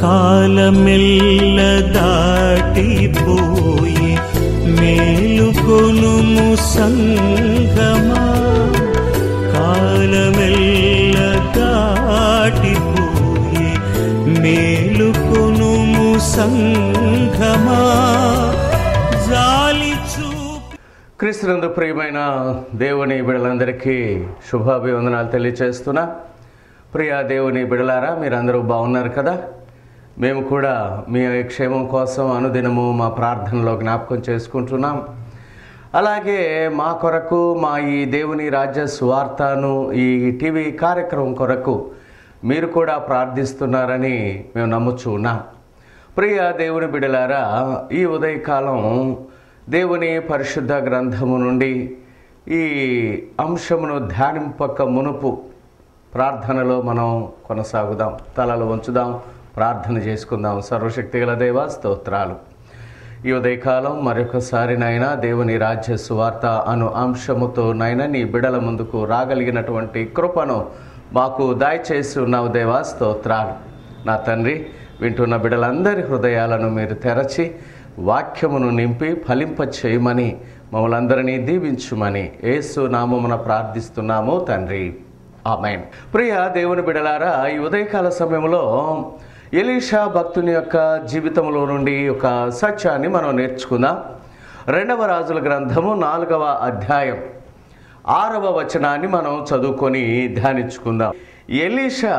కాలమెల్ల దాటిపోయి మేలుకొనుము సంగమా కాలమెల్ల దాటిపోయి మేలుకొనుము సంగమా జాలి చూపి క్రీస్తునందు ప్రియమైన దేవుని బిడలందరికీ శుభాభివందనాలు తెలియచేస్తున్నా ప్రియ దేవుని బిడలారా మీరందరూ బాగున్నారు కదా మేము కూడా మీ క్షేమం కోసం అనుదినము మా ప్రార్థనలో జ్ఞాపకం చేసుకుంటున్నాం అలాగే మా కొరకు మా ఈ దేవుని రాజ్య సువార్తను ఈ టీవీ కార్యక్రమం కొరకు మీరు కూడా ప్రార్థిస్తున్నారని మేము నమ్ముచూ ఉన్నాం ప్రియ దేవుని బిడలారా ఈ ఉదయకాలం దేవుని పరిశుద్ధ గ్రంథము నుండి ఈ అంశమును ధ్యానింపక మునుపు ప్రార్థనలో మనం కొనసాగుదాం తలలు వంచుదాం ప్రార్థన చేసుకుందాం సర్వశక్తిగల దేవ స్తోత్రాలు ఈ ఉదయకాలం మరొకసారి నాయన దేవుని రాజ్య సువార్త అను అంశముతో నాయన నీ బిడల ముందుకు రాగలిగినటువంటి కృపను మాకు దయచేసి ఉన్నావు దేవా స్తోత్రాలు నా తండ్రి వింటున్న బిడలందరి హృదయాలను మీరు తెరచి వాక్యమును నింపి ఫలింప చేయమని మమ్మల్ని అందరినీ దీవించుమని యేసు నామమున ప్రార్థిస్తున్నాము తండ్రి ఆమెన్ ప్రియ దేవుని బిడలారా ఈ ఉదయకాల సమయంలో ఎలీషా భక్తుని యొక్క జీవితంలో నుండి ఒక సత్యాన్ని మనం నేర్చుకుందాం రెండవ రాజుల గ్రంథము నాలుగవ అధ్యాయం ఆరవ వచనాన్ని మనం చదువుకొని ధ్యానించుకుందాం ఎలీషా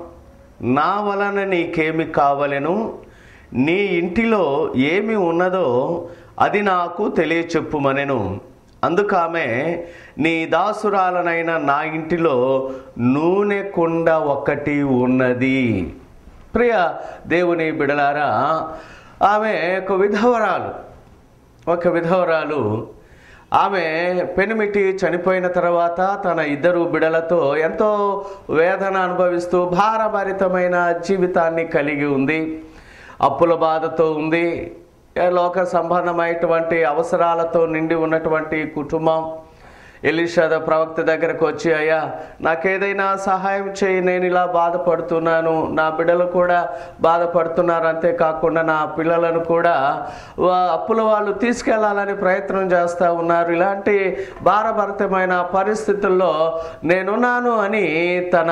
నా వలన నీకేమి కావలెను నీ ఇంటిలో ఏమి ఉన్నదో అది నాకు తెలియచెప్పుమనెను అందుకామె నీ దాసురాలనైన నా ఇంటిలో నూనె కుండ ఒకటి ఉన్నది ప్రియ దేవుని బిడలారా ఆమె ఒక విధవరాలు ఒక విధవరాలు ఆమె పెనిమిటి చనిపోయిన తర్వాత తన ఇద్దరు బిడలతో ఎంతో వేదన అనుభవిస్తూ భారభరితమైన జీవితాన్ని కలిగి ఉంది అప్పుల బాధతో ఉంది లోక సంబంధమైనటువంటి అవసరాలతో నిండి ఉన్నటువంటి కుటుంబం ఎలిషాద ప్రవక్త దగ్గరకు వచ్చి అయ్యా నాకేదైనా సహాయం చేయి నేను ఇలా బాధపడుతున్నాను నా బిడ్డలు కూడా బాధపడుతున్నారు అంతేకాకుండా నా పిల్లలను కూడా వా- అప్పుల వాళ్ళు తీసుకెళ్లాలని ప్రయత్నం చేస్తూ ఉన్నారు ఇలాంటి భారభరితమైన పరిస్థితుల్లో నేనున్నాను అని తన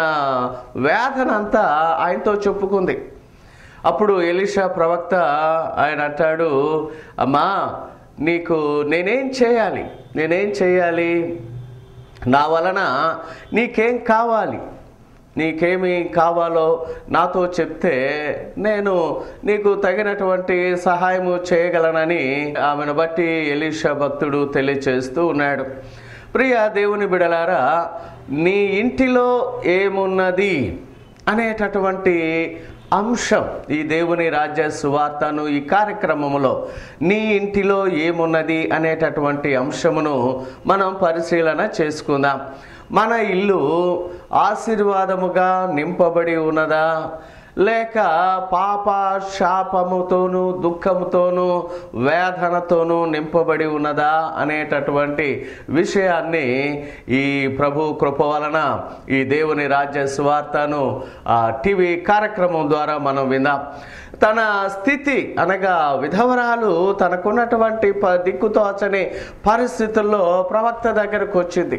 వేదనంతా ఆయనతో చెప్పుకుంది అప్పుడు ఎలీషా ప్రవక్త ఆయన అంటాడు అమ్మా నీకు నేనేం చేయాలి నేనేం చేయాలి నా వలన నీకేం కావాలి నీకేమి కావాలో నాతో చెప్తే నేను నీకు తగినటువంటి సహాయము చేయగలనని ఆమెను బట్టి ఎలీషా భక్తుడు తెలియచేస్తూ ఉన్నాడు ప్రియ దేవుని బిడలారా నీ ఇంటిలో ఏమున్నది అనేటటువంటి అంశం ఈ దేవుని రాజ్య సువార్తను ఈ కార్యక్రమములో నీ ఇంటిలో ఏమున్నది అనేటటువంటి అంశమును మనం పరిశీలన చేసుకుందాం మన ఇల్లు ఆశీర్వాదముగా నింపబడి ఉన్నదా లేక పాప శాపముతోనూ దుఃఖముతోనూ వేదనతోనూ నింపబడి ఉన్నదా అనేటటువంటి విషయాన్ని ఈ ప్రభు కృప వలన ఈ దేవుని రాజ్య సువార్తను ఆ టీవీ కార్యక్రమం ద్వారా మనం విందాం తన స్థితి అనగా విధవరాలు తనకున్నటువంటి ప దిక్కుతోచని పరిస్థితుల్లో ప్రవక్త దగ్గరకు వచ్చింది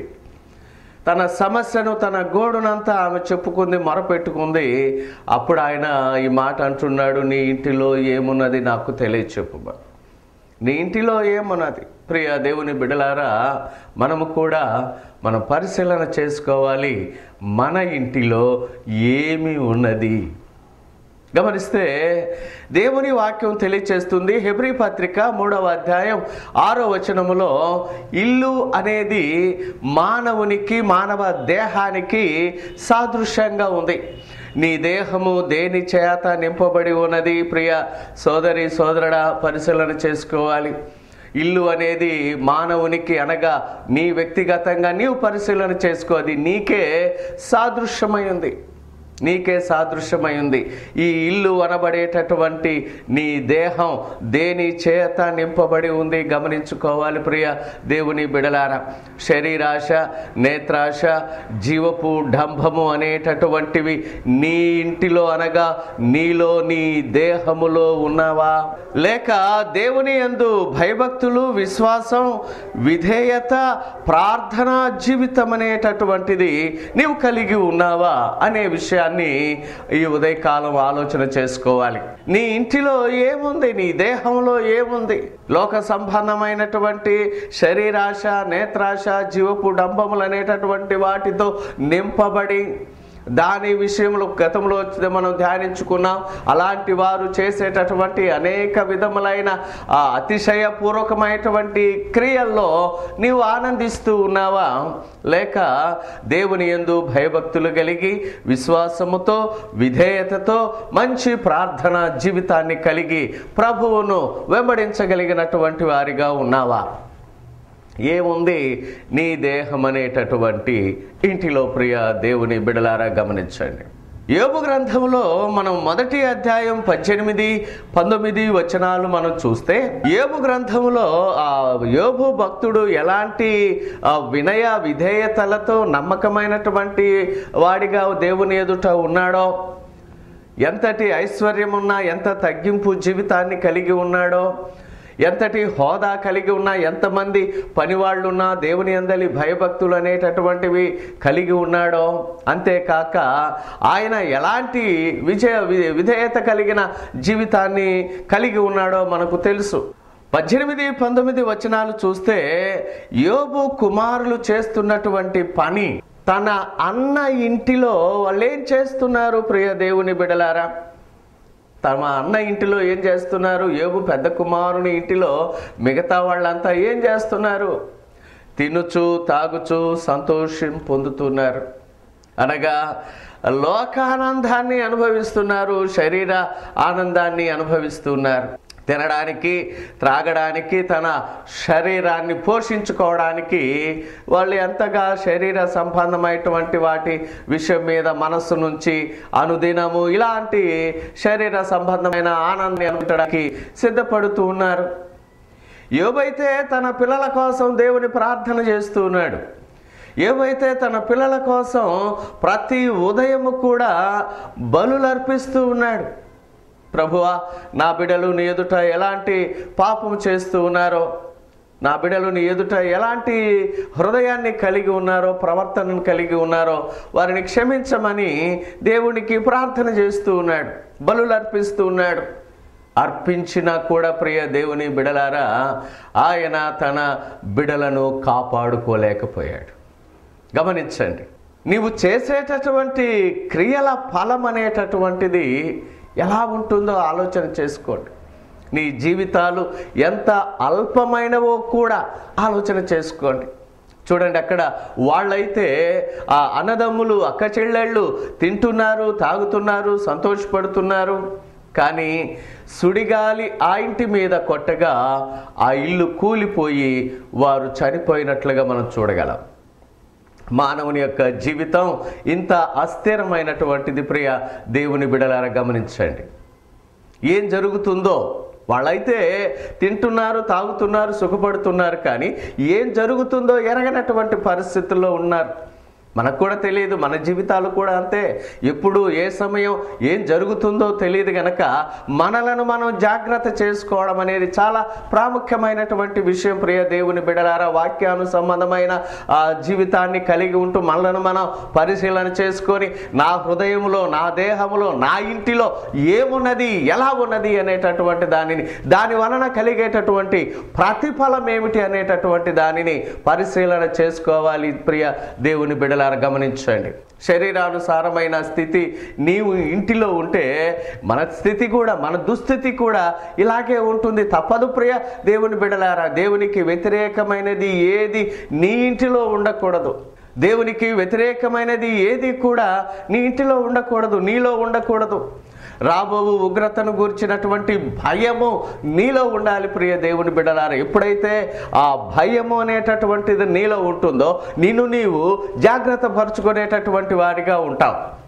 తన సమస్యను తన గోడునంతా ఆమె చెప్పుకుంది మొరపెట్టుకుంది అప్పుడు ఆయన ఈ మాట అంటున్నాడు నీ ఇంటిలో ఏమున్నది నాకు తెలియచెప్పుమా నీ ఇంటిలో ఏమున్నది ప్రియ దేవుని బిడలారా మనము కూడా మనం పరిశీలన చేసుకోవాలి మన ఇంటిలో ఏమి ఉన్నది గమనిస్తే దేవుని వాక్యం తెలియచేస్తుంది హెబ్రీ పత్రిక మూడవ అధ్యాయం ఆరో వచనములో ఇల్లు అనేది మానవునికి మానవ దేహానికి సాదృశ్యంగా ఉంది నీ దేహము దేని చేత నింపబడి ఉన్నది ప్రియ సోదరి సోదరుడా పరిశీలన చేసుకోవాలి ఇల్లు అనేది మానవునికి అనగా నీ వ్యక్తిగతంగా నీవు పరిశీలన చేసుకో అది నీకే సాదృశ్యమై ఉంది నీకే సాదృశ్యమై ఉంది ఈ ఇల్లు అనబడేటటువంటి నీ దేహం దేని చేత నింపబడి ఉంది గమనించుకోవాలి ప్రియ దేవుని బిడలారా శరీరాశ నేత్రాశ జీవపు డంభము అనేటటువంటివి నీ ఇంటిలో అనగా నీలో నీ దేహములో ఉన్నావా లేక దేవుని యందు భయభక్తులు విశ్వాసం విధేయత ప్రార్థనా జీవితం అనేటటువంటిది నీవు కలిగి ఉన్నావా అనే విషయాన్ని ఈ ఉదయకాలం ఆలోచన చేసుకోవాలి నీ ఇంటిలో ఏముంది నీ దేహంలో ఏముంది లోక సంబంధమైనటువంటి శరీరాశ నేత్రాశ జీవపు డంబములు అనేటటువంటి వాటితో నింపబడి దాని విషయంలో గతంలో మనం ధ్యానించుకున్నాం అలాంటి వారు చేసేటటువంటి అనేక విధములైన ఆ అతిశయపూర్వకమైనటువంటి క్రియల్లో నీవు ఆనందిస్తూ ఉన్నావా లేక దేవుని యందు భయభక్తులు కలిగి విశ్వాసముతో విధేయతతో మంచి ప్రార్థన జీవితాన్ని కలిగి ప్రభువును వెంబడించగలిగినటువంటి వారిగా ఉన్నావా ఏముంది నీ దేహం అనేటటువంటి ఇంటిలో ప్రియ దేవుని బిడలారా గమనించండి యోబు గ్రంథంలో మనం మొదటి అధ్యాయం పద్దెనిమిది పంతొమ్మిది వచనాలు మనం చూస్తే యోబు గ్రంథంలో ఆ యోబు భక్తుడు ఎలాంటి ఆ, వినయ విధేయతలతో నమ్మకమైనటువంటి వాడిగా దేవుని ఎదుట ఉన్నాడో ఎంతటి ఐశ్వర్యం ఉన్నా ఎంత తగ్గింపు జీవితాన్ని కలిగి ఉన్నాడో ఎంతటి హోదా కలిగి ఉన్నా ఎంతమంది పనివాళ్ళు ఉన్నా దేవుని అందలి భయభక్తులు అనేటటువంటివి కలిగి ఉన్నాడో అంతేకాక ఆయన ఎలాంటి విజయ వి- విధేయత కలిగిన జీవితాన్ని కలిగి ఉన్నాడో మనకు తెలుసు పద్దెనిమిది పంతొమ్మిది వచనాలు చూస్తే యోబు కుమారులు చేస్తున్నటువంటి పని తన అన్న ఇంటిలో వాళ్ళు ఏం చేస్తున్నారు ప్రియ దేవుని బిడలారా తమ అన్న ఇంటిలో ఏం చేస్తున్నారు ఏబు పెద్ద కుమారుని ఇంటిలో మిగతా వాళ్ళంతా ఏం చేస్తున్నారు తినుచు తాగుచు సంతోషం పొందుతున్నారు అనగా లోకానందాన్ని అనుభవిస్తున్నారు శరీర ఆనందాన్ని అనుభవిస్తున్నారు తినడానికి త్రాగడానికి తన శరీరాన్ని పోషించుకోవడానికి వాళ్ళు ఎంతగా శరీర సంబంధమైనటువంటి వాటి విషయం మీద మనస్సు నుంచి అనుదినము ఇలాంటి శరీర సంబంధమైన ఆనందాన్ని అనుభవించడానికి సిద్ధపడుతూ ఉన్నారు యోబైతే తన పిల్లల కోసం దేవుని ప్రార్థన చేస్తూ ఉన్నాడు ఏవైతే తన పిల్లల కోసం ప్రతి ఉదయము కూడా బలులు అర్పిస్తూ ఉన్నాడు ప్రభువా నా బిడ్డలు నీ ఎదుట ఎలాంటి పాపం చేస్తూ ఉన్నారో నా బిడ్డలు నీ ఎదుట ఎలాంటి హృదయాన్ని కలిగి ఉన్నారో ప్రవర్తనను కలిగి ఉన్నారో వారిని క్షమించమని దేవునికి ప్రార్థన చేస్తూ ఉన్నాడు బలులు అర్పిస్తూ ఉన్నాడు అర్పించినా కూడా ప్రియ దేవుని బిడలారా ఆయన తన బిడలను కాపాడుకోలేకపోయాడు గమనించండి నీవు చేసేటటువంటి క్రియల ఫలం అనేటటువంటిది ఎలా ఉంటుందో ఆలోచన చేసుకోండి నీ జీవితాలు ఎంత అల్పమైనవో కూడా ఆలోచన చేసుకోండి చూడండి అక్కడ వాళ్ళైతే ఆ అన్నదమ్ములు అక్క చెల్లెళ్ళు తింటున్నారు తాగుతున్నారు సంతోషపడుతున్నారు కానీ సుడిగాలి ఆ ఇంటి మీద కొట్టగా ఆ ఇల్లు కూలిపోయి వారు చనిపోయినట్లుగా మనం చూడగలం మానవుని యొక్క జీవితం ఇంత అస్థిరమైనటువంటిది ప్రియ దేవుని బిడలారా గమనించండి ఏం జరుగుతుందో వాళ్ళైతే తింటున్నారు తాగుతున్నారు సుఖపడుతున్నారు కానీ ఏం జరుగుతుందో ఎరగనటువంటి పరిస్థితుల్లో ఉన్నారు మనకు కూడా తెలియదు మన జీవితాలు కూడా అంతే ఎప్పుడు ఏ సమయం ఏం జరుగుతుందో తెలియదు గనక మనలను మనం జాగ్రత్త చేసుకోవడం అనేది చాలా ప్రాముఖ్యమైనటువంటి విషయం ప్రియ దేవుని బిడలారా వాక్యాను సంబంధమైన ఆ జీవితాన్ని కలిగి ఉంటూ మనలను మనం పరిశీలన చేసుకొని నా హృదయంలో నా దేహంలో నా ఇంటిలో ఏమున్నది ఎలా ఉన్నది అనేటటువంటి దానిని దాని వలన కలిగేటటువంటి ప్రతిఫలం ఏమిటి అనేటటువంటి దానిని పరిశీలన చేసుకోవాలి ప్రియ దేవుని బిడలారా గమనించండి శరీరానుసారమైన స్థితి నీవు ఇంటిలో ఉంటే మన స్థితి కూడా మన దుస్థితి కూడా ఇలాగే ఉంటుంది తప్పదు ప్రియ దేవుని బిడలారా దేవునికి వ్యతిరేకమైనది ఏది నీ ఇంటిలో ఉండకూడదు దేవునికి వ్యతిరేకమైనది ఏది కూడా నీ ఇంటిలో ఉండకూడదు నీలో ఉండకూడదు రాబోవు ఉగ్రతను గూర్చినటువంటి భయము నీలో ఉండాలి ప్రియ దేవుని బిడ్డలారా ఎప్పుడైతే ఆ భయము అనేటటువంటిది నీలో ఉంటుందో నిన్ను నీవు జాగ్రత్త పరుచుకునేటటువంటి వాడిగా ఉంటావు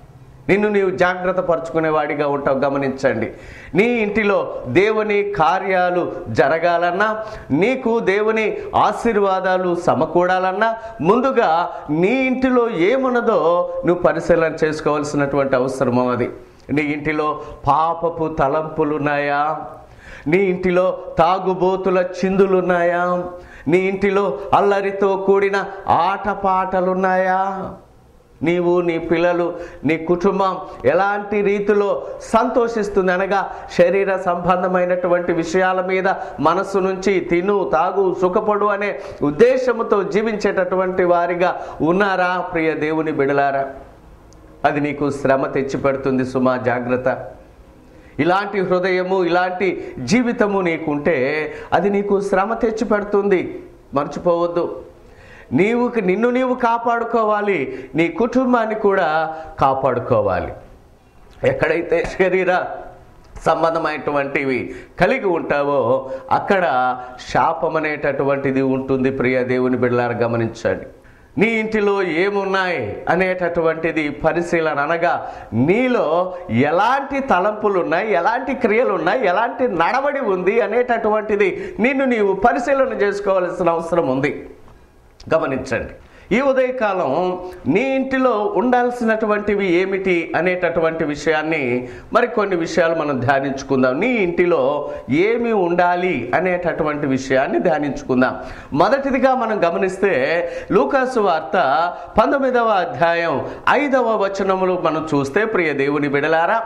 నిన్ను నీవు జాగ్రత్త పరుచుకునేవాడిగా ఉంటావు గమనించండి నీ ఇంటిలో దేవుని కార్యాలు జరగాలన్నా నీకు దేవుని ఆశీర్వాదాలు సమకూడాలన్నా ముందుగా నీ ఇంటిలో ఏమున్నదో నువ్వు పరిశీలన చేసుకోవాల్సినటువంటి అవసరం అది నీ ఇంటిలో పాపపు తలంపులున్నాయా నీ ఇంటిలో తాగుబోతుల చిందులున్నాయా నీ ఇంటిలో అల్లరితో కూడిన ఆటపాటలున్నాయా నీవు నీ పిల్లలు నీ కుటుంబం ఎలాంటి రీతిలో సంతోషిస్తుంది అనగా శరీర సంబంధమైనటువంటి విషయాల మీద మనస్సు నుంచి తిను తాగు సుఖపడు అనే ఉద్దేశముతో జీవించేటటువంటి వారిగా ఉన్నారా ప్రియ దేవుని బిడలారా అది నీకు శ్రమ తెచ్చిపెడుతుంది సుమా జాగ్రత్త ఇలాంటి హృదయము ఇలాంటి జీవితము నీకుంటే అది నీకు శ్రమ తెచ్చిపెడుతుంది మర్చిపోవద్దు నీవు నిన్ను నీవు కాపాడుకోవాలి నీ కుటుంబాన్ని కూడా కాపాడుకోవాలి ఎక్కడైతే శరీర సంబంధమైనటువంటివి కలిగి ఉంటావో అక్కడ శాపం అనేటటువంటిది ఉంటుంది ప్రియ దేవుని బిడ్డలారా గమనించండి నీ ఇంటిలో ఏమున్నాయి అనేటటువంటిది పరిశీలన అనగా నీలో ఎలాంటి తలంపులు ఉన్నాయి ఎలాంటి క్రియలు ఉన్నాయి ఎలాంటి నడవడి ఉంది అనేటటువంటిది నిన్ను నీవు పరిశీలన చేసుకోవాల్సిన అవసరం ఉంది గమనించండి ఈ ఉదయకాలం నీ ఇంటిలో ఉండాల్సినటువంటివి ఏమిటి అనేటటువంటి విషయాన్ని మరి కొన్ని విషయాలు మనం ధ్యానించుకుందాం నీ ఇంటిలో ఏమి ఉండాలి అనేటటువంటి విషయాన్ని ధ్యానించుకుందాం మొదటిదిగా మనం గమనిస్తే లూకాసు వార్త పంతొమ్మిదవ అధ్యాయం ఐదవ వచనములు మనం చూస్తే ప్రియ దేవుని బిడలారా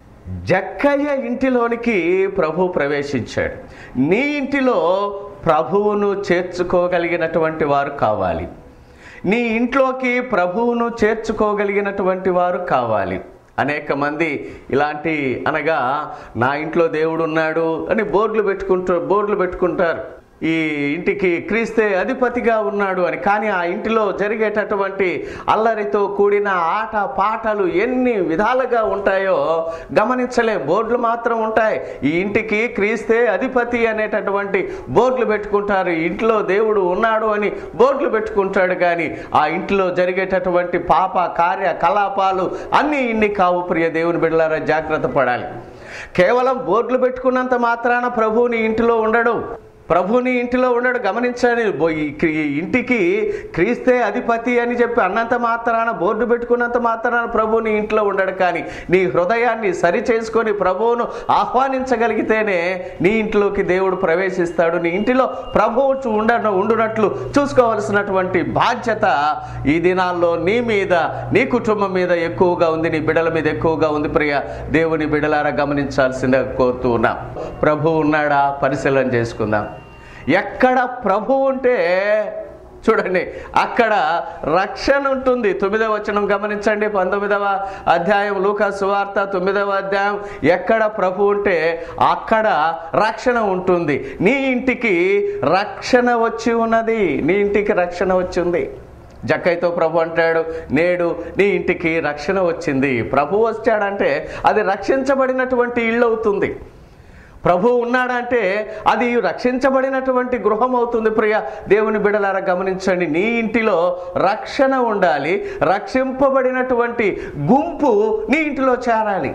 జక్కయ్య ఇంటిలోనికి ప్రభు ప్రవేశించాడు నీ ఇంటిలో ప్రభువును చేర్చుకోగలిగినటువంటి వారు కావాలి నీ ఇంట్లోకి ప్రభువును చేర్చుకోగలిగినటువంటి వారు కావాలి అనేక మంది ఇలాంటి అనగా నా ఇంట్లో దేవుడు ఉన్నాడు అని బోర్డులు పెట్టుకుంటారు బోర్డులు పెట్టుకుంటారు ఈ ఇంటికి క్రీస్తే అధిపతిగా ఉన్నాడు అని కానీ ఆ ఇంటిలో జరిగేటటువంటి అల్లరితో కూడిన ఆట పాటలు ఎన్ని విధాలుగా ఉంటాయో గమనించలేం బోర్డులు మాత్రం ఉంటాయి ఈ ఇంటికి క్రీస్తే అధిపతి అనేటటువంటి బోర్డులు పెట్టుకుంటారు ఈ ఇంట్లో దేవుడు ఉన్నాడు అని బోర్డులు పెట్టుకుంటాడు కానీ ఆ ఇంట్లో జరిగేటటువంటి పాప కార్య కలాపాలు అన్నీ ఇన్ని కావు ప్రియ దేవుని బిడ్డలారా జాగ్రత్త పడాలి కేవలం బోర్డులు పెట్టుకున్నంత మాత్రాన ప్రభువుని ఇంటిలో ఉండడు ప్రభుని ఇంటిలో ఉండడు గమనించండి బో- ఈ క్రీ- ఈ ఇంటికి క్రీస్తే అధిపతి అని చెప్పి అన్నంత మాత్రాన బోర్డు పెట్టుకున్నంత మాత్రాన ప్రభుని ఇంట్లో ఉండడు కానీ నీ హృదయాన్ని సరి చేసుకొని ప్రభువును ఆహ్వానించగలిగితేనే నీ ఇంట్లోకి దేవుడు ప్రవేశిస్తాడు నీ ఇంటిలో ప్రభువు చూ- ఉండ ఉండునట్లు చూసుకోవలసినటువంటి బాధ్యత ఈ దినాల్లో నీ మీద నీ కుటుంబం మీద ఎక్కువగా ఉంది నీ బిడల మీద ఎక్కువగా ఉంది ప్రియ దేవుని బిడలారా గమనించాల్సిందిగా కోరుతూ ఉన్నాం ప్రభు ఉన్నాడా పరిశీలన చేసుకుందాం ఎక్కడ ప్రభు ఉంటే చూడండి అక్కడ రక్షణ ఉంటుంది తొమ్మిదవ వచనం గమనించండి పంతొమ్మిదవ అధ్యాయం లూకా సువార్త తొమ్మిదవ అధ్యాయం ఎక్కడ ప్రభు ఉంటే అక్కడ రక్షణ ఉంటుంది నీ ఇంటికి రక్షణ వచ్చి ఉన్నది నీ ఇంటికి రక్షణ వచ్చి ఉంది జక్కైతో ప్రభు అంటాడు నేడు నీ ఇంటికి రక్షణ వచ్చింది ప్రభు వచ్చాడంటే అది రక్షించబడినటువంటి ఇల్లు అవుతుంది ప్రభు ఉన్నాడంటే అది రక్షించబడినటువంటి గృహం అవుతుంది ప్రియ దేవుని బిడలారా గమనించండి నీ ఇంటిలో రక్షణ ఉండాలి రక్షింపబడినటువంటి గుంపు నీ ఇంటిలో చేరాలి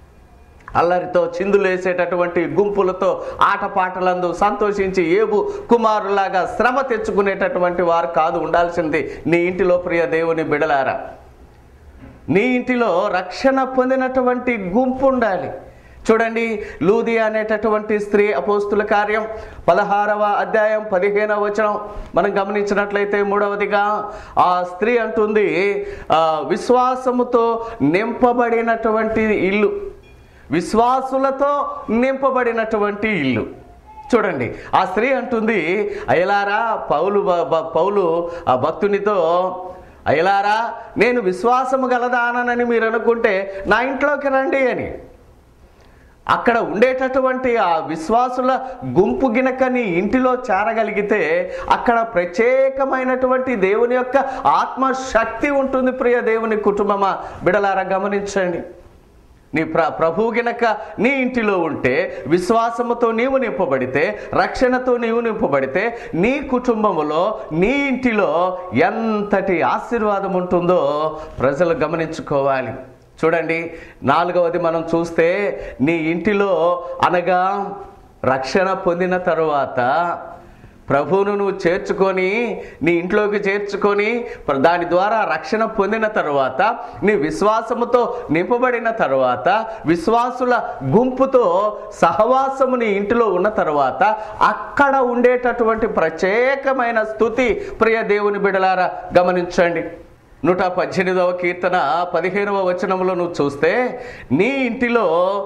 అల్లరితో చిందులేసేటటువంటి గుంపులతో ఆటపాటలందు సంతోషించి ఏబు కుమారులాగా శ్రమ తెచ్చుకునేటటువంటి వారు కాదు ఉండాల్సింది నీ ఇంటిలో ప్రియ దేవుని బిడలారా నీ ఇంటిలో రక్షణ పొందినటువంటి గుంపు ఉండాలి చూడండి లూది అనేటటువంటి స్త్రీ అపోస్తుల కార్యం పదహారవ అధ్యాయం పదిహేనవ వచనం మనం గమనించినట్లయితే మూడవదిగా ఆ స్త్రీ అంటుంది ఆ, విశ్వాసముతో నింపబడినటువంటి ఇల్లు విశ్వాసులతో నింపబడినటువంటి ఇల్లు చూడండి ఆ స్త్రీ అంటుంది అయలారా పౌలు బ- బ- పౌలు ఆ భక్తునితో అయలారా నేను విశ్వాసము గలదానని మీరు అనుకుంటే నా ఇంట్లోకి రండి అని అక్కడ ఉండేటటువంటి ఆ విశ్వాసుల గుంపు గినక నీ ఇంటిలో చేరగలిగితే అక్కడ ప్రత్యేకమైనటువంటి దేవుని యొక్క ఆత్మశక్తి ఉంటుంది ప్రియ దేవుని కుటుంబమా బిడలారా గమనించండి నీ ప్ర ప్రభువు గినక నీ ఇంటిలో ఉంటే విశ్వాసముతో నీవు నింపబడితే రక్షణతో నీవు నింపబడితే నీ కుటుంబములో నీ ఇంటిలో ఎంతటి ఆశీర్వాదం ఉంటుందో ప్రజలు గమనించుకోవాలి చూడండి నాలుగవది మనం చూస్తే నీ ఇంటిలో అనగా రక్షణ పొందిన తరువాత ప్రభువును నువ్వు చేర్చుకొని నీ ఇంట్లోకి చేర్చుకొని ప్ర- దాని ద్వారా రక్షణ పొందిన తరువాత నీ విశ్వాసముతో నింపబడిన తరువాత విశ్వాసుల గుంపుతో సహవాసము నీ ఇంటిలో ఉన్న తరువాత అక్కడ ఉండేటటువంటి ప్రత్యేకమైన స్థుతి ప్రియ దేవుని బిడలారా గమనించండి నూట పద్దెనిమిదవ కీర్తన పదిహేనవ వచనంలో నువ్వు చూస్తే నీ ఇంటిలో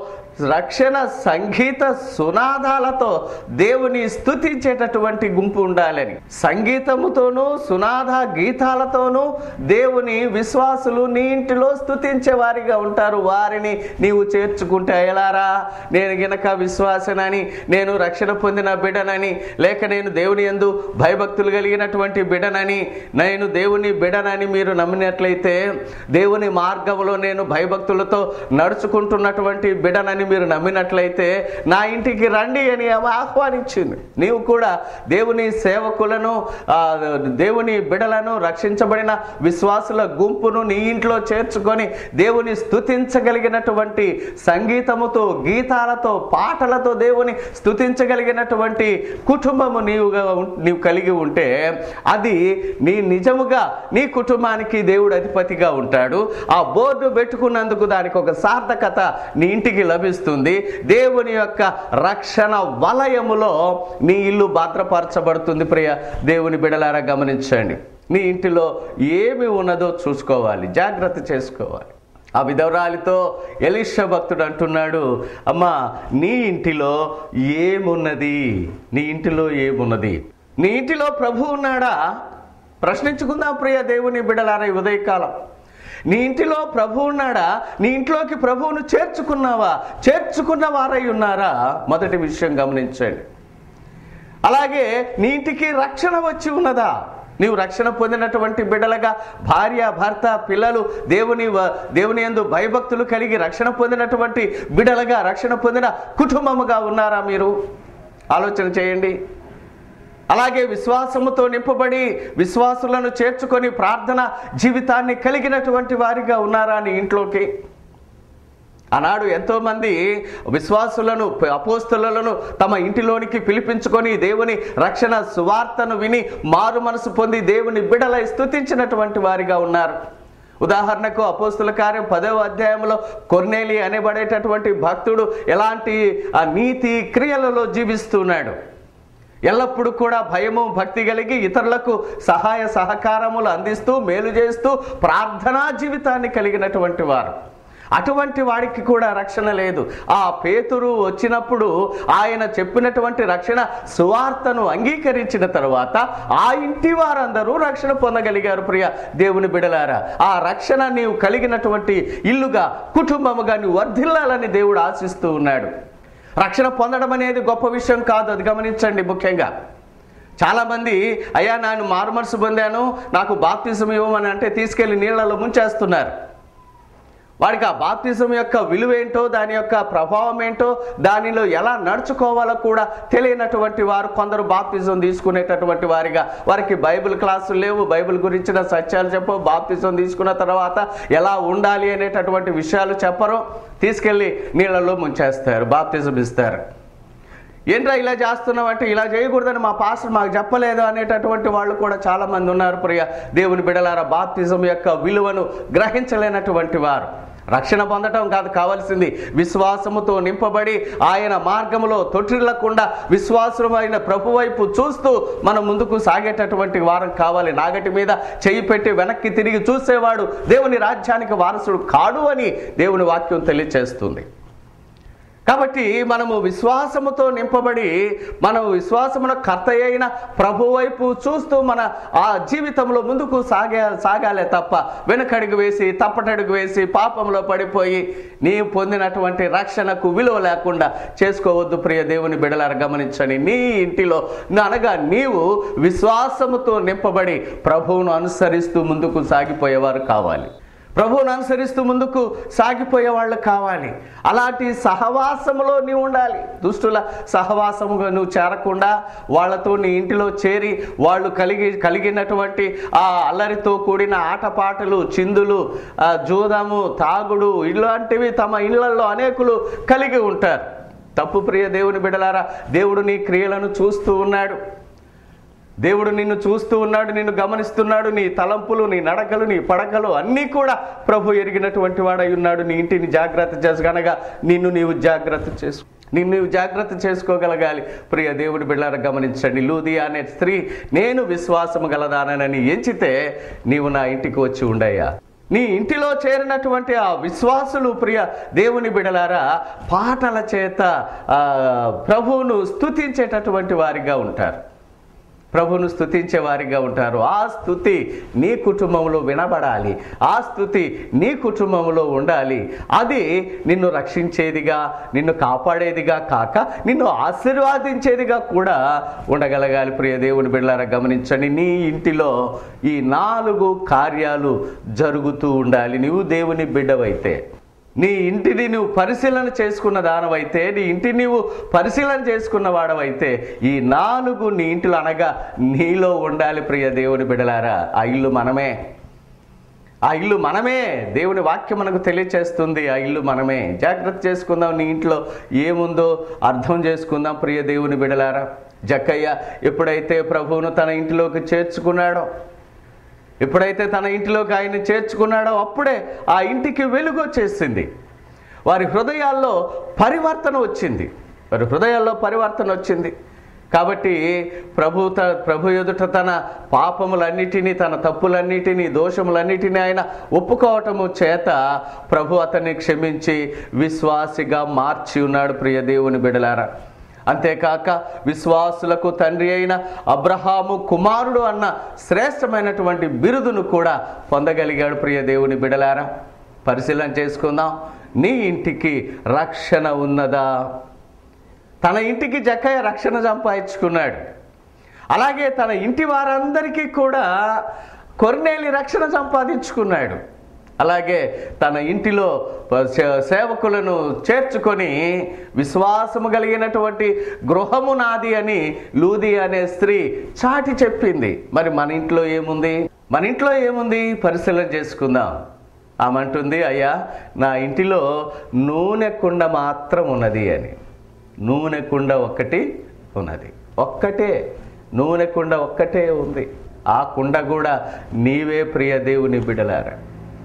రక్షణ సంగీత సునాదాలతో దేవుని స్తుతించేటటువంటి గుంపు ఉండాలని సంగీతముతోనూ సునాద గీతాలతోనూ దేవుని విశ్వాసులు నీ ఇంటిలో స్తుతించే వారిగా ఉంటారు వారిని నీవు చేర్చుకుంటే ఎలారా నేను గినక విశ్వాసనని నేను రక్షణ పొందిన బిడనని లేక నేను దేవుని యందు భయభక్తులు కలిగినటువంటి బిడనని నేను దేవుని బిడనని మీరు నమ్మినట్లయితే దేవుని మార్గంలో నేను భయభక్తులతో నడుచుకుంటున్నటువంటి బిడనని మీరు నమ్మినట్లయితే నా ఇంటికి రండి అని ఆమె ఆహ్వానించింది నీవు కూడా దేవుని సేవకులను ఆ, దేవుని బిడలను రక్షించబడిన విశ్వాసుల గుంపును నీ ఇంట్లో చేర్చుకొని దేవుని స్తుతించగలిగినటువంటి సంగీతముతో గీతాలతో పాటలతో దేవుని స్తుతించగలిగినటువంటి కుటుంబము నీవుగా ఉం- నీవు కలిగి ఉంటే అది నీ నిజముగా నీ కుటుంబానికి దేవుడు అధిపతిగా ఉంటాడు ఆ బోర్డు పెట్టుకున్నందుకు దానికి ఒక సార్థకత నీ ఇంటికి లభిస్తుంది దేవుని యొక్క రక్షణ వలయములో నీ ఇల్లు భద్రపరచబడుతుంది ప్రియ దేవుని బిడలారా గమనించండి నీ ఇంటిలో ఏమి ఉన్నదో చూసుకోవాలి జాగ్రత్త చేసుకోవాలి ఆ విధవరాలితో ఎలీషా భక్తుడు అంటున్నాడు అమ్మా నీ ఇంటిలో ఏమున్నది నీ ఇంటిలో ఏమున్నది నీ ఇంటిలో ప్రభు ఉన్నాడా ప్రశ్నించుకుందాం ప్రియ దేవుని బిడలారా ఈ ఉదయకాలం నీ ఇంటిలో ప్రభు ఉన్నాడా నీ ఇంట్లోకి ప్రభువును చేర్చుకున్నావా చేర్చుకున్న వారై ఉన్నారా మొదటి విషయం గమనించండి అలాగే నీ ఇంటికి రక్షణ వచ్చి ఉన్నదా నీవు రక్షణ పొందినటువంటి బిడ్డలుగా భార్య భర్త పిల్లలు దేవుని వ- దేవుని యందు భయభక్తులు కలిగి రక్షణ పొందినటువంటి బిడ్డలుగా రక్షణ పొందిన కుటుంబముగా ఉన్నారా మీరు ఆలోచన చేయండి అలాగే విశ్వాసముతో నింపబడి విశ్వాసులను చేర్చుకొని ప్రార్థన జీవితాన్ని కలిగినటువంటి వారిగా ఉన్నారా నీ ఇంట్లోకి ఆనాడు ఎంతోమంది విశ్వాసులను అపోస్తులను తమ ఇంటిలోనికి పిలిపించుకొని దేవుని రక్షణ సువార్తను విని మారు మనసు పొంది దేవుని బిడలై స్తుతించినటువంటి వారిగా ఉన్నారు ఉదాహరణకు అపోస్తుల కార్యం పదవ అధ్యాయంలో కొర్నేలి అనబడేటటువంటి భక్తుడు ఎలాంటి ఆ నీతి క్రియలలో జీవిస్తున్నాడు ఎల్లప్పుడూ కూడా భయము భక్తి కలిగి ఇతరులకు సహాయ సహకారములు అందిస్తూ మేలు చేస్తూ ప్రార్థనా జీవితాన్ని కలిగినటువంటి వారు అటువంటి వాడికి కూడా రక్షణ లేదు ఆ పేతురు వచ్చినప్పుడు ఆయన చెప్పినటువంటి రక్షణ సువార్తను అంగీకరించిన తరువాత ఆ ఇంటి వారందరూ రక్షణ పొందగలిగారు ప్రియ దేవుని బిడలారా ఆ రక్షణ నీవు కలిగినటువంటి ఇల్లుగా కుటుంబముగా నీవు వర్ధిల్లాలని దేవుడు ఆశిస్తూ ఉన్నాడు రక్షణ పొందడం అనేది గొప్ప విషయం కాదు అది గమనించండి ముఖ్యంగా చాలామంది అయ్యా నేను మారుమనసు పొందాను నాకు బాప్తిజం ఇవ్వమని అంటే తీసుకెళ్లి నీళ్లలో ముంచేస్తున్నారు వాడికి ఆ బాప్తిజం యొక్క విలువేంటో దాని యొక్క ప్రభావం ఏంటో దానిలో ఎలా నడుచుకోవాలో కూడా తెలియనటువంటి వారు కొందరు బాప్తిజం తీసుకునేటటువంటి వారిగా వారికి బైబిల్ క్లాసులు లేవు బైబిల్ గురించిన సత్యాలు చెప్పు బాప్తిజం తీసుకున్న తర్వాత ఎలా ఉండాలి అనేటటువంటి విషయాలు చెప్పరు తీసుకెళ్ళి నీళ్ళలో ముంచేస్తారు బాప్తిజం ఇస్తారు ఏంట్రా ఇలా చేస్తున్నావు అంటే ఇలా చేయకూడదని మా పాస్టర్ మాకు చెప్పలేదు అనేటటువంటి వాళ్ళు కూడా చాలా మంది ఉన్నారు ప్రియ దేవుని బిడలారా బాప్తిజం యొక్క విలువను గ్రహించలేనటువంటి వారు రక్షణ పొందటం కాదు కావాల్సింది విశ్వాసముతో నింపబడి ఆయన మార్గములో తొట్టిల్లకుండా విశ్వాసమైన ప్రభు వైపు చూస్తూ మనం ముందుకు సాగేటటువంటి వారం కావాలి నాగటి మీద చెయ్యి పెట్టి వెనక్కి తిరిగి చూసేవాడు దేవుని రాజ్యానికి వారసుడు కాడు అని దేవుని వాక్యం తెలియచేస్తుంది కాబట్టి మనము విశ్వాసముతో నింపబడి మనం విశ్వాసమున కర్త అయిన ప్రభు వైపు చూస్తూ మన ఆ జీవితంలో ముందుకు సాగే సాగాలే తప్ప వెనకడుగు వేసి తప్పటడుగు వేసి పాపంలో పడిపోయి నీవు పొందినటువంటి రక్షణకు విలువ లేకుండా చేసుకోవద్దు ప్రియ దేవుని బిడలార గమనించని నీ ఇంటిలో అనగా నీవు విశ్వాసముతో నింపబడి ప్రభువును అనుసరిస్తూ ముందుకు సాగిపోయేవారు కావాలి ప్రభువును అనుసరిస్తూ ముందుకు సాగిపోయే వాళ్ళు కావాలి అలాంటి సహవాసములో నీవు ఉండాలి దుష్టుల సహవాసముగా నువ్వు చేరకుండా వాళ్ళతో నీ ఇంటిలో చేరి వాళ్ళు కలిగి కలిగినటువంటి ఆ అల్లరితో కూడిన ఆటపాటలు చిందులు ఆ జూదము తాగుడు ఇలాంటివి తమ ఇళ్లలో అనేకులు కలిగి ఉంటారు తప్పు ప్రియ దేవుని బిడలారా దేవుడు నీ క్రియలను చూస్తూ ఉన్నాడు దేవుడు నిన్ను చూస్తూ ఉన్నాడు నిన్ను గమనిస్తున్నాడు నీ తలంపులు నీ నడకలు నీ పడకలు అన్నీ కూడా ప్రభు ఎరిగినటువంటి వాడై ఉన్నాడు నీ ఇంటిని జాగ్రత్త చేసుకనగా నిన్ను నీవు జాగ్రత్త చేసు నిన్ను నీవు జాగ్రత్త చేసుకోగలగాలి ప్రియ దేవుడి బిళ్ళార గమనించండి లూది అనే స్త్రీ నేను విశ్వాసము గలదానని ఎంచితే నీవు నా ఇంటికి వచ్చి ఉండయ్యా నీ ఇంటిలో చేరినటువంటి ఆ విశ్వాసులు ప్రియ దేవుని బిడలారా పాటల చేత ఆ, ప్రభువును స్తుతించేటటువంటి వారిగా ఉంటారు ప్రభును స్తుతించే వారిగా ఉంటారు ఆ స్థుతి నీ కుటుంబంలో వినబడాలి ఆ స్థుతి నీ కుటుంబంలో ఉండాలి అది నిన్ను రక్షించేదిగా నిన్ను కాపాడేదిగా కాక నిన్ను ఆశీర్వాదించేదిగా కూడా ఉండగలగాలి ప్రియ దేవుని బిడ్డలారా గమనించండి నీ ఇంటిలో ఈ నాలుగు కార్యాలు జరుగుతూ ఉండాలి నీవు దేవుని బిడ్డవైతే నీ ఇంటిని నువ్వు పరిశీలన చేసుకున్న దానవైతే నీ ఇంటిని నీవు పరిశీలన చేసుకున్న వాడవైతే ఈ నాలుగు నీ ఇంటిలో అనగా నీలో ఉండాలి ప్రియ దేవుని బిడలారా ఆ ఇల్లు మనమే ఆ ఇల్లు మనమే దేవుని వాక్యం మనకు తెలియచేస్తుంది ఆ ఇల్లు మనమే జాగ్రత్త చేసుకుందాం నీ ఇంట్లో ఏముందో అర్థం చేసుకుందాం ప్రియ దేవుని బిడలారా జక్కయ్య ఎప్పుడైతే ప్రభువును తన ఇంటిలోకి చేర్చుకున్నాడో ఎప్పుడైతే తన ఇంటిలోకి ఆయన చేర్చుకున్నాడో అప్పుడే ఆ ఇంటికి వెలుగు వచ్చేసింది వారి హృదయాల్లో పరివర్తన వచ్చింది వారి హృదయాల్లో పరివర్తన వచ్చింది కాబట్టి ప్రభు త ప్రభు ఎదుట తన పాపములన్నిటినీ తన తప్పులన్నిటినీ దోషములన్నిటినీ ఆయన ఒప్పుకోవటము చేత ప్రభు అతన్ని క్షమించి విశ్వాసిగా మార్చి ఉన్నాడు ప్రియ దేవుని బిడలారా అంతేకాక విశ్వాసులకు తండ్రి అయిన అబ్రహాము కుమారుడు అన్న శ్రేష్టమైనటువంటి బిరుదును కూడా పొందగలిగాడు ప్రియ దేవుని బిడలారా పరిశీలన చేసుకుందాం నీ ఇంటికి రక్షణ ఉన్నదా తన ఇంటికి జక్కయ్య రక్షణ సంపాదించుకున్నాడు అలాగే తన ఇంటి వారందరికీ కూడా కొర్నేలి రక్షణ సంపాదించుకున్నాడు అలాగే తన ఇంటిలో సే- సేవకులను చేర్చుకొని విశ్వాసము కలిగినటువంటి గృహము నాది అని లూది అనే స్త్రీ చాటి చెప్పింది మరి మన ఇంట్లో ఏముంది మన ఇంట్లో ఏముంది పరిశీలన చేసుకుందాం ఆమె అంటుంది అయ్యా నా ఇంటిలో నూనె కుండ మాత్రం ఉన్నది అని నూనె కుండ ఒక్కటి ఉన్నది ఒక్కటే నూనె కుండ ఒక్కటే ఉంది ఆ కుండ కూడా నీవే ప్రియ దేవుని బిడలారా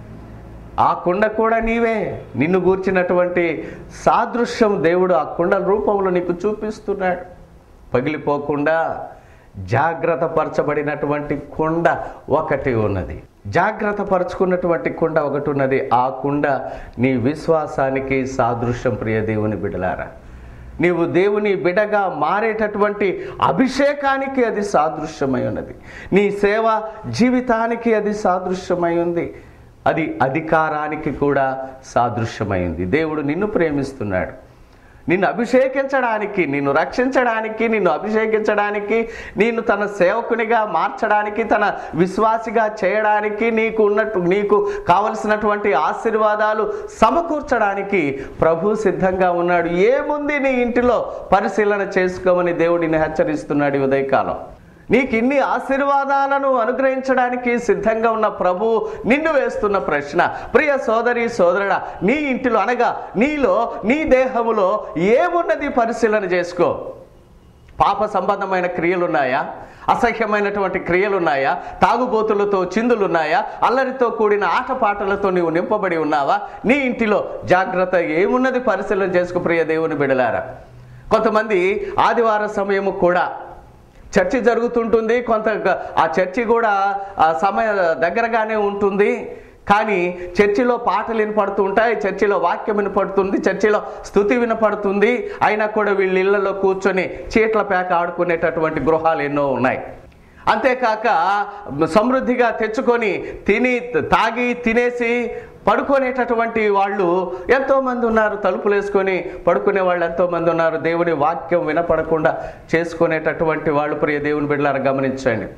ఆ కుండ కూడా నీవే నిన్ను గూర్చినటువంటి సాదృశ్యం దేవుడు ఆ కుండ రూపంలో నీకు చూపిస్తున్నాడు పగిలిపోకుండా జాగ్రత్త పరచబడినటువంటి కుండ ఒకటి ఉన్నది జాగ్రత్త పరుచుకున్నటువంటి కుండ ఒకటి ఉన్నది ఆ కుండ నీ విశ్వాసానికి సాదృశ్యం ప్రియ దేవుని బిడలారా నీవు దేవుని బిడగా మారేటటువంటి అభిషేకానికి అది సాదృశ్యమై ఉన్నది నీ సేవ జీవితానికి అది సాదృశ్యమై ఉంది అది అధికారానికి కూడా సాదృశ్యమైంది దేవుడు నిన్ను ప్రేమిస్తున్నాడు నిన్ను అభిషేకించడానికి నిన్ను రక్షించడానికి నిన్ను అభిషేకించడానికి నిన్ను తన సేవకునిగా మార్చడానికి తన విశ్వాసిగా చేయడానికి నీకు ఉన్నట్టు నీకు కావలసినటువంటి ఆశీర్వాదాలు సమకూర్చడానికి ప్రభు సిద్ధంగా ఉన్నాడు ఏముంది నీ ఇంటిలో పరిశీలన చేసుకోమని దేవుడిని హెచ్చరిస్తున్నాడు ఈ ఉదయకాలం నీకు ఇన్ని ఆశీర్వాదాలను అనుగ్రహించడానికి సిద్ధంగా ఉన్న ప్రభు నిన్ను వేస్తున్న ప్రశ్న ప్రియ సోదరి సోదరుడా నీ ఇంటిలో అనగా నీలో నీ దేహములో ఏమున్నది పరిశీలన చేసుకో పాప సంబంధమైన క్రియలున్నాయా అసహ్యమైనటువంటి క్రియలున్నాయా తాగుబోతులతో చిందులున్నాయా అల్లరితో కూడిన ఆటపాటలతో నీవు నింపబడి ఉన్నావా నీ ఇంటిలో జాగ్రత్త ఏమున్నది పరిశీలన చేసుకో ప్రియ దేవుని బిడలారా కొంతమంది ఆదివార సమయము కూడా చర్చి జరుగుతుంటుంది కొంత గ- ఆ చర్చి కూడా ఆ సమయ దగ్గరగానే ఉంటుంది కానీ చర్చిలో పాటలు వినపడుతూ ఉంటాయి చర్చిలో వాక్యం వినపడుతుంది చర్చిలో స్థుతి వినపడుతుంది అయినా కూడా వీళ్ళ ఇళ్లలో కూర్చొని చీట్ల పేక ఆడుకునేటటువంటి గృహాలు ఎన్నో ఉన్నాయి అంతేకాక సమృద్ధిగా తెచ్చుకొని తిని తాగి తినేసి పడుకునేటటువంటి వాళ్ళు ఎంతోమంది ఉన్నారు తలుపులు వేసుకొని పడుకునే వాళ్ళు ఎంతోమంది ఉన్నారు దేవుని వాక్యం వినపడకుండా చేసుకునేటటువంటి వాళ్ళు ప్రియ దేవుని బిడ్డలారా గమనించండి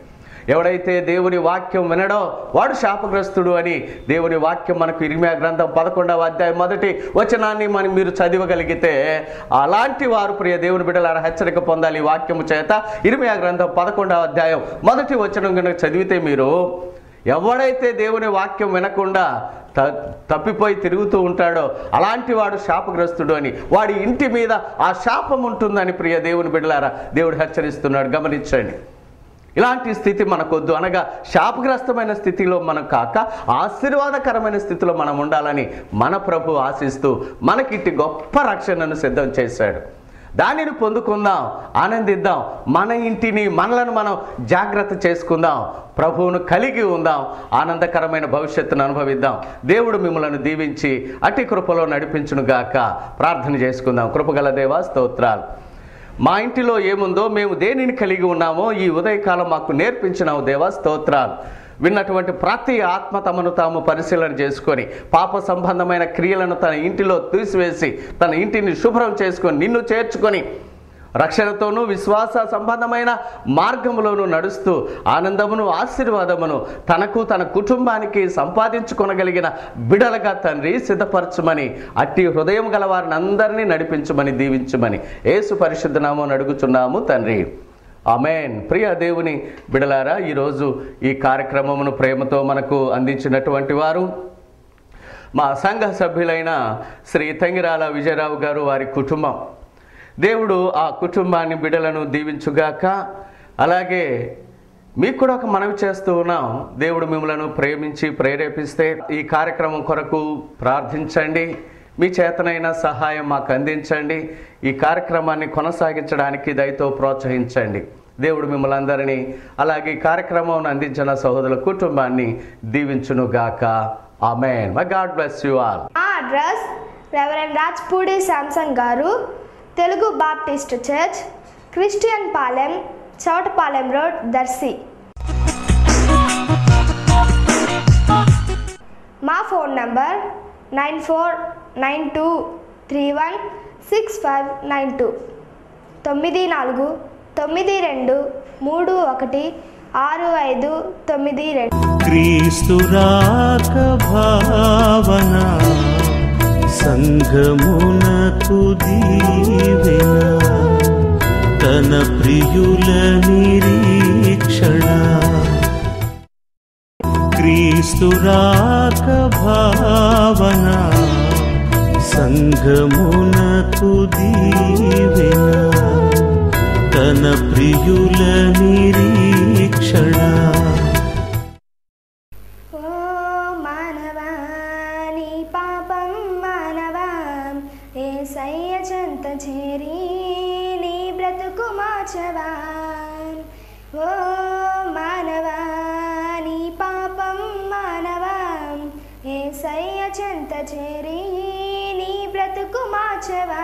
ఎవడైతే దేవుని వాక్యం వినడో వాడు శాపగ్రస్తుడు అని దేవుని వాక్యం మనకు ఇరిమియా గ్రంథం పదకొండవ అధ్యాయం మొదటి వచనాన్ని మనం మీరు చదవగలిగితే అలాంటి వారు ప్రియ దేవుని బిడ్డలారా హెచ్చరిక పొందాలి ఈ వాక్యము చేత ఇరిమియా గ్రంథం పదకొండవ అధ్యాయం మొదటి వచనం కనుక చదివితే మీరు ఎవడైతే దేవుని వాక్యం వినకుండా త తప్పిపోయి తిరుగుతూ ఉంటాడో అలాంటి వాడు శాపగ్రస్తుడు అని వాడి ఇంటి మీద ఆ శాపం ఉంటుందని ప్రియ దేవుని బిడ్డలారా దేవుడు హెచ్చరిస్తున్నాడు గమనించండి ఇలాంటి స్థితి మనకొద్దు అనగా శాపగ్రస్తమైన స్థితిలో మనం కాక ఆశీర్వాదకరమైన స్థితిలో మనం ఉండాలని మన ప్రభు ఆశిస్తూ మనకిట్టి గొప్ప రక్షణను సిద్ధం చేశాడు దానిని పొందుకుందాం ఆనందిద్దాం మన ఇంటిని మనలను మనం జాగ్రత్త చేసుకుందాం ప్రభువును కలిగి ఉందాం ఆనందకరమైన భవిష్యత్తును అనుభవిద్దాం దేవుడు మిమ్మల్ని దీవించి అట్టి కృపలో నడిపించును గాక ప్రార్థన చేసుకుందాం కృపగల దేవా స్తోత్రాలు మా ఇంటిలో ఏముందో మేము దేనిని కలిగి ఉన్నామో ఈ ఉదయకాలం మాకు నేర్పించినావు దేవా స్తోత్రాలు విన్నటువంటి ప్రతి ఆత్మ తమను తాము పరిశీలన చేసుకొని పాప సంబంధమైన క్రియలను తన ఇంటిలో తీసివేసి తన ఇంటిని శుభ్రం చేసుకొని నిన్ను చేర్చుకొని రక్షణతోనూ విశ్వాస సంబంధమైన మార్గములోనూ నడుస్తూ ఆనందమును ఆశీర్వాదమును తనకు తన కుటుంబానికి సంపాదించుకొనగలిగిన బిడలుగా తండ్రి సిద్ధపరచుమని అట్టి హృదయం గల వారిని అందరినీ నడిపించమని దీవించమని యేసు పరిశుద్ధ నామం అడుగుచున్నాము తండ్రి అమేన్ ప్రియ దేవుని బిడలారా ఈరోజు ఈ కార్యక్రమమును ప్రేమతో మనకు అందించినటువంటి వారు మా సంఘ సభ్యులైన శ్రీ తంగిరాల విజయరావు గారు వారి కుటుంబం దేవుడు ఆ కుటుంబాన్ని బిడలను దీవించుగాక అలాగే మీకు కూడా ఒక మనవి చేస్తూ ఉన్నాం దేవుడు మిమ్మలను ప్రేమించి ప్రేరేపిస్తే ఈ కార్యక్రమం కొరకు ప్రార్థించండి మీ చేతనైన సహాయం మాకు అందించండి ఈ కార్యక్రమాన్ని కొనసాగించడానికి దయతో ప్రోత్సహించండి దేవుడు మిమ్మల్ని అందరినీ అలాగే ఈ కార్యక్రమం అందించిన సహోదరుల కుటుంబాన్ని దీవించునుగాక amen my God bless you all మా అడ్రస్ రెవరెండ్ రాజ్పూడి శాంసంగ్ గారు Telugu Baptist church Christian Palem Chowtapalem road Darsi మా phone number nine four nine two three one six five nine two తొమ్మిది నాలుగు తొమ్మిది రెండు మూడు ఒకటి ఆరు ఐదు తొమ్మిది రెండు క్రీస్తు రాక భావన సంఘమునకు దీవెన తన ప్రియుల నిరీక్షణ క్రీస్తు రాక భావన సంఘమునకు దీవెన తన ప్రియుల నిరీక్షణ ఓ మానవా నీ పాపం మానవా ఏసయ్య చెంత చేరి నీ బ్రతుకు మార్చవా ఓ మానవా నీ పాపం మానవా ఏసయ్య చెంత చేరి నీ బ్రతుకు మార్చవా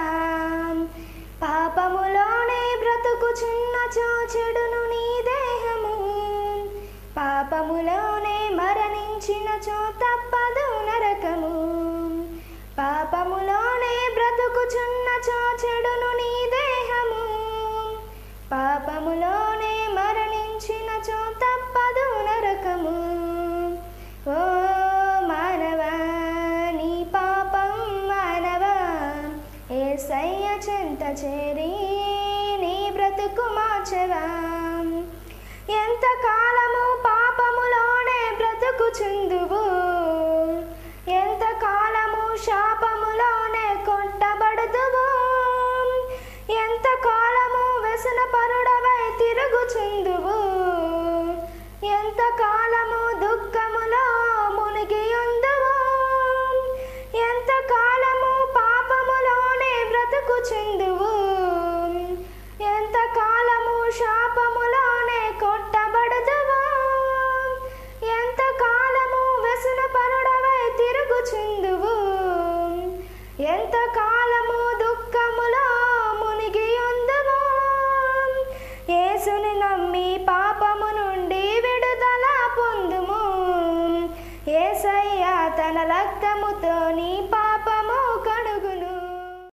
పాపములోనే బ్రతుకుచున్నచో చెడును నీ దేహము పాపములోనే మరణించినచో తప్పదు నరకము పాపములోనే బ్రతుకుచున్నచో చెడును నీ దేహము పాపములోనే మరణించినచో తప్పదు నరకము ఓ మానవా నీ పాపం మానవా ఏసయ్య చెంత చేరి నీ బ్రతుకు మార్చవా ఎంత కాలము పాపములోనే బ్రతుకుచుందువు ఎంత కాలము శాపములోనే కొట్టబడుదువు ఎంత కాలము వ్యసన పరుడవై తిరుగుచుందువు ఎంత కాలము దుఃఖములో మునిగి ఉందువు ఎంత కాలము పాపములోనే బ్రతుకుచుందువు ఎంత కాలము శాపములోనే కొట్టబడుదువు ఎంత కాలము వ్యసన పరుడవై తిరుగుచుందువు ఎంత కాలము దుఃఖములో మునిగి ఉందువు యేసుని నమ్మి పాపము నుండి విడుదల పొందుము ఏసయ్య తన రక్తముతో నీ పా